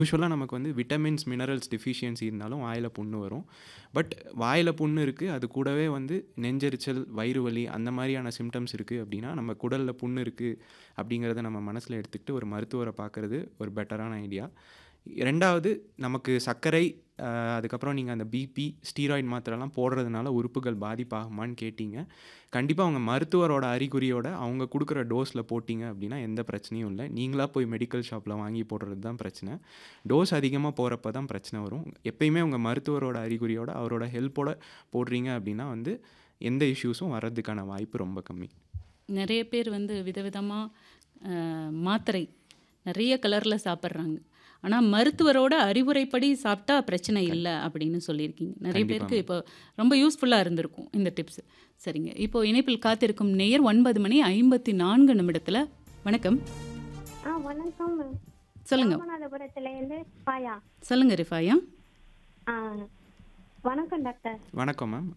யூசுவலாக நமக்கு வந்து vitamins, minerals deficiency இருந்தாலும் வாயில புண்ணு வரும். பட் வாயில புண்ணு இருக்கு. அது கூடவே வந்து நெஞ்செரிச்சல், வயிறு வலி அந்த மாரியான சிம்ப்டம்ஸ் இருக்கு அப்டின்னா, நம்ம குடல்ல புண்ணு இருக்கு அப்டிங்கிறத நம்ம மனசுல எடுத்துக்கிட்டு ஒரு மருத்துவர பார்க்கறது ஒரு பெட்டரான ஐடியா. 2வது நமக்கு சர்க்கரை, அ அதுக்கப்புறம் நீங்க அந்த பிபி, ஸ்டீராய்டு மாத்திரைலாம் போடுறதுனால உறுப்புகள் பாதிப்பாகுமான்னு கேட்டீங்க. கண்டிப்பா உங்க மருத்துவரோட அறிகுறியோட அவங்க குடுக்குற டோஸ்ல போட்டீங்க அப்டின்னா எந்த பிரச்சனையும் இல்ல. நீங்களா போய் மெடிக்கல் ஷாப்ல வாங்கி போடுறது தான் பிரச்சனை. டோஸ் அதிகமா போறப்ப தான் பிரச்சனை வரும். எப்பயுமே உங்க மருத்துவரோட அறிகுறியோட, அவரோட ஹெல்ப்போட போடுறீங்க அப்டின்னா வந்து எந்த இஷ்யூஸும் வர்றதுக்கான வாய்ப்பு ரொம்ப கம்மி. நெறைய பேர் வந்து விதவிதமா அ மாத்திரை நெறைய கலர்ல சாப்பிடுறாங்க. ஆனா மருத்துவரோட அறிவுரைப்படி சாப்பிட்டா பிரச்சனை இல்ல அப்படின்னு சொல்லியிருக்கீங்க. நெறைய பேருக்கு கண்டிப்பாங்க. இப்போ ரொம்ப யூஸ்ஃபுல்லா இருந்திருக்கும் இந்த டிப்ஸ். சரிங்க. இப்போ இணைப்பில் காத்திருக்கும் நேயர் 9 மணி 54 நிமிடத்துல வணக்கம். ஆ வணக்கம் சொல்லுங்க. ராமநாதபுரத்துலேருந்து பாயா சொல்லுங்க ரிஃபாயா. ஆ வணக்கம் டாக்டர் வணக்கம் மேம்.